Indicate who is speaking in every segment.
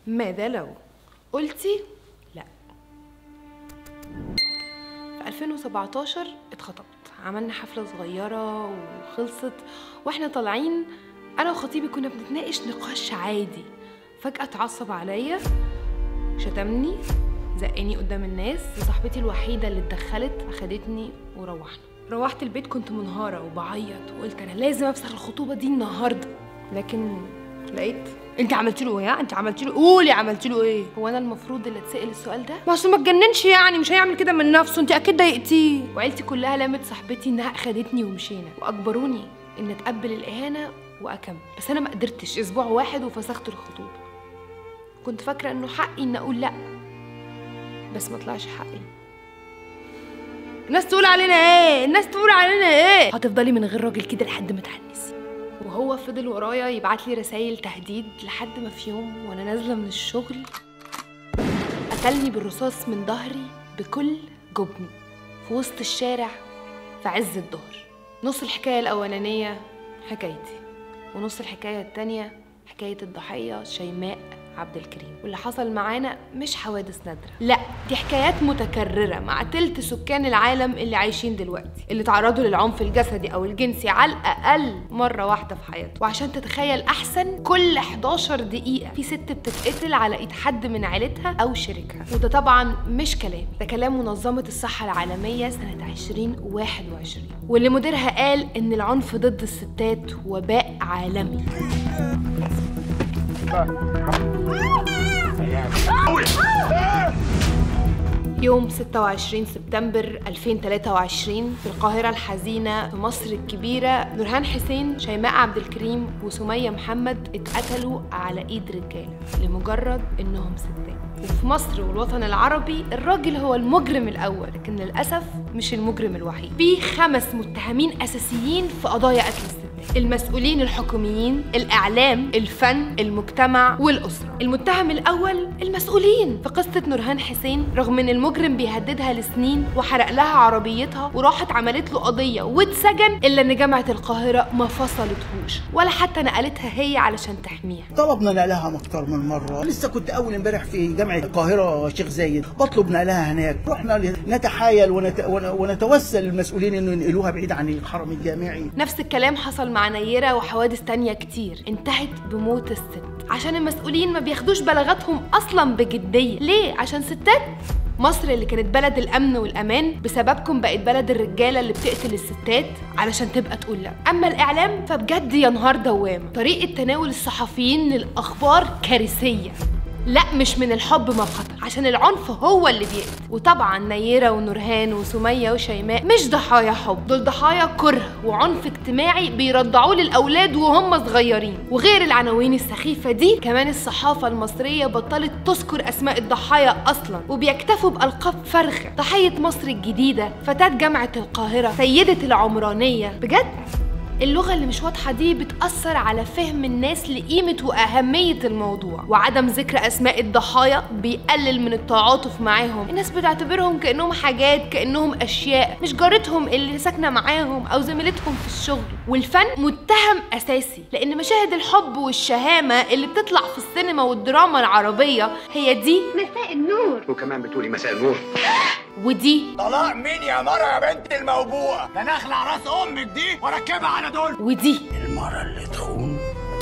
Speaker 1: ماذا لو قلتي لا في 2017 اتخطبت عملنا حفلة صغيرة وخلصت واحنا طالعين انا وخطيبي كنا بنتناقش نقاش عادي فجأة اتعصب عليا شتمني زقني قدام الناس صاحبتي الوحيدة اللي اتدخلت اخدتني وروحنا روحت البيت كنت منهارة وبعيط وقلت انا لازم افسخ الخطوبة دي النهاردة لكن لقيت انت عملت له ايه ها؟ انت عملت له قولي عملت له ايه هو انا المفروض اللي اتسال السؤال ده ما اصل ما اتجننش يعني مش هيعمل كده من نفسه انت اكيد ضايقتيه وعيلتي كلها لامت صاحبتي انها اخدتني ومشينا واجبروني ان اتقبل الاهانه واكمل بس انا ما قدرتش اسبوع واحد وفسخت الخطوبه كنت فاكره انه حقي ان اقول لا بس ما طلعش حقي الناس تقول علينا ايه الناس تقول علينا ايه هتفضلي من غير راجل كده لحد ما تعنسي وهو فضل ورايا يبعت لي رسايل تهديد لحد ما في يوم وانا نازله من الشغل قتلني بالرصاص من ظهري بكل جبن في وسط الشارع في عز الظهر نص الحكايه الاولانيه حكايتي ونص الحكايه التانيه حكايه الضحيه شيماء عبد الكريم واللي حصل معانا مش حوادث نادرة لا دي حكايات متكررة مع تلت سكان العالم اللي عايشين دلوقتي اللي تعرضوا للعنف الجسدي أو الجنسي على الأقل مرة واحدة في حياتهم وعشان تتخيل أحسن كل 11 دقيقة في ست بتتقتل على إيد حد من عيلتها أو شريكها وده طبعا مش كلام ده كلام منظمة الصحة العالمية سنة 2021 واللي مديرها قال إن العنف ضد الستات وباء عالمي يوم 26 سبتمبر 2023 في القاهرة الحزينة في مصر الكبيرة نورهان حسين شيماء عبد الكريم وسمية محمد اتقتلوا على ايد رجالة لمجرد انهم ستات وفي مصر والوطن العربي الراجل هو المجرم الاول لكن للاسف مش المجرم الوحيد في خمس متهمين اساسيين في قضايا قتل الستات المسؤولين الحكوميين الإعلام الفن المجتمع والأسرة المتهم الأول المسؤولين في قصة نورهان حسين رغم إن المجرم بيهددها لسنين وحرق لها عربيتها وراحت عملت له قضية واتسجن إلا إن جامعة القاهرة ما فصلتهوش ولا حتى نقلتها هي علشان تحميها
Speaker 2: طلبنا نقلها اكتر من مره لسه كنت اول امبارح في جامعه القاهره شيخ زايد بطلب نقلها هناك رحنا نتحايل ونت... ونتوسل للمسؤولين انه ينقلوها بعيد عن الحرم الجامعي
Speaker 1: نفس الكلام حصل مع نيرة وحوادث تانية كتير انتهت بموت الست عشان المسؤولين ما بياخدوش بلاغاتهم أصلا بجدية ليه؟ عشان ستات مصر اللي كانت بلد الأمن والأمان بسببكم بقت بلد الرجالة اللي بتقتل الستات علشان تبقى تقول لا أما الإعلام فبجد يا نهار دوامة طريقة تناول الصحفيين للأخبار كارثية لا مش من الحب ما بخطر عشان العنف هو اللي بيقتل وطبعا نيرة ونورهان وسمية وشيماء مش ضحايا حب دول ضحايا كره وعنف اجتماعي بيرضعوه للأولاد وهم صغيرين وغير العناوين السخيفة دي كمان الصحافة المصرية بطلت تذكر أسماء الضحايا أصلا وبيكتفوا بألقاب فارغة ضحية مصر الجديدة فتاة جامعة القاهرة سيدة العمرانية بجد اللغة اللي مش واضحة دي بتأثر على فهم الناس لقيمة وأهمية الموضوع وعدم ذكر أسماء الضحايا بيقلل من التعاطف معاهم الناس بتعتبرهم كأنهم حاجات كأنهم أشياء مش جارتهم اللي ساكنة معاهم أو زميلتهم في الشغل والفن متهم أساسي لأن مشاهد الحب والشهامة اللي بتطلع في السينما والدراما العربية هي دي
Speaker 3: مساء النور
Speaker 4: وكمان بتقولي مساء النور
Speaker 1: ودي
Speaker 5: طلاق مين يا مرة يا بنت الموبوءة؟ ده انا اخلع راس امك دي واركبها على دول
Speaker 1: ودي
Speaker 2: المره اللي تخون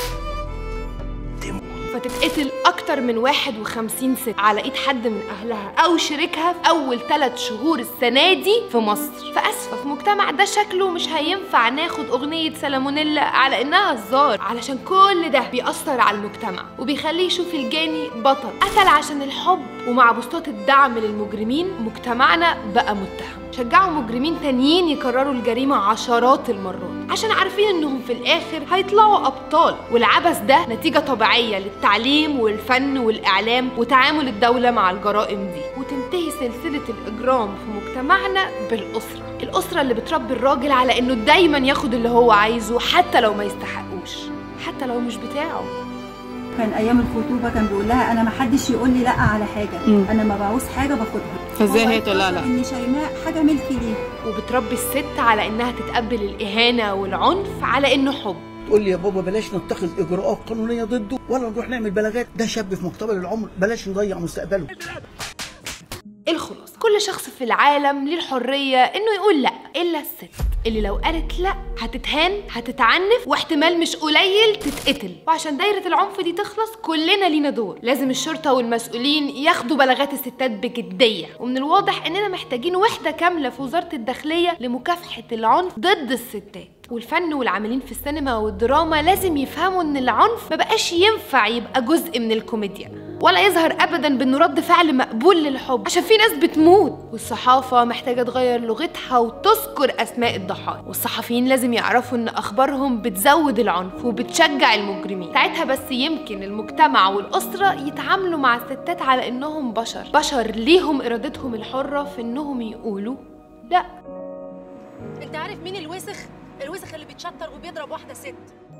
Speaker 1: فتتقتل أكتر من 51 ست على إيد حد من أهلها أو شريكها في أول ثلاث شهور السنة دي في مصر فأسفة في مجتمع ده شكله مش هينفع ناخد أغنية سلامونيلا على إنها هزار علشان كل ده بيأثر على المجتمع وبيخليه يشوف الجاني بطل قتل عشان الحب ومع بوستات الدعم للمجرمين مجتمعنا بقى متهم شجعوا مجرمين تانيين يكرروا الجريمة عشرات المرات عشان عارفين انهم في الاخر هيطلعوا ابطال والعبث ده نتيجة طبيعية للتعليم والفن والاعلام وتعامل الدولة مع الجرائم دي وتنتهي سلسلة الاجرام في مجتمعنا بالاسرة الاسرة اللي بتربي الراجل على انه دايما ياخد اللي هو عايزه حتى لو ما يستحقوش حتى لو مش بتاعه
Speaker 6: كان ايام الخطوبه كان بيقول لها انا ما حدش يقول لي لا على حاجه
Speaker 7: مم.
Speaker 6: انا ما بعوز حاجه باخدها
Speaker 7: فازاي
Speaker 6: هو
Speaker 7: هي تقول لها
Speaker 6: افتكر
Speaker 7: لا
Speaker 6: ان شيماء حاجه ملكي ليه
Speaker 1: وبتربي الست على انها تتقبل الاهانة والعنف على انه حب
Speaker 2: تقول لي يا بابا بلاش نتخذ اجراءات قانونيه ضده ولا نروح نعمل بلاغات ده شاب في مقتبل العمر بلاش نضيع مستقبله
Speaker 1: الخلاصة كل شخص في العالم ليه الحرية انه يقول لا الا الست اللي لو قالت لا هتتهان هتتعنف واحتمال مش قليل تتقتل وعشان دايرة العنف دي تخلص كلنا لينا دور لازم الشرطة والمسؤولين ياخدوا بلاغات الستات بجدية ومن الواضح اننا محتاجين وحدة كاملة في وزارة الداخلية لمكافحة العنف ضد الستات والفن والعاملين في السينما والدراما لازم يفهموا ان العنف ما بقاش ينفع يبقى جزء من الكوميديا ولا يظهر ابدا بانه رد فعل مقبول للحب عشان في ناس بتموت والصحافه محتاجه تغير لغتها وتذكر اسماء الضحايا والصحفيين لازم يعرفوا ان اخبارهم بتزود العنف وبتشجع المجرمين ساعتها بس يمكن المجتمع والاسره يتعاملوا مع الستات على انهم بشر بشر ليهم ارادتهم الحره في انهم يقولوا لا
Speaker 3: انت عارف مين الوسخ الوسخ اللي بيتشطر وبيضرب واحده ست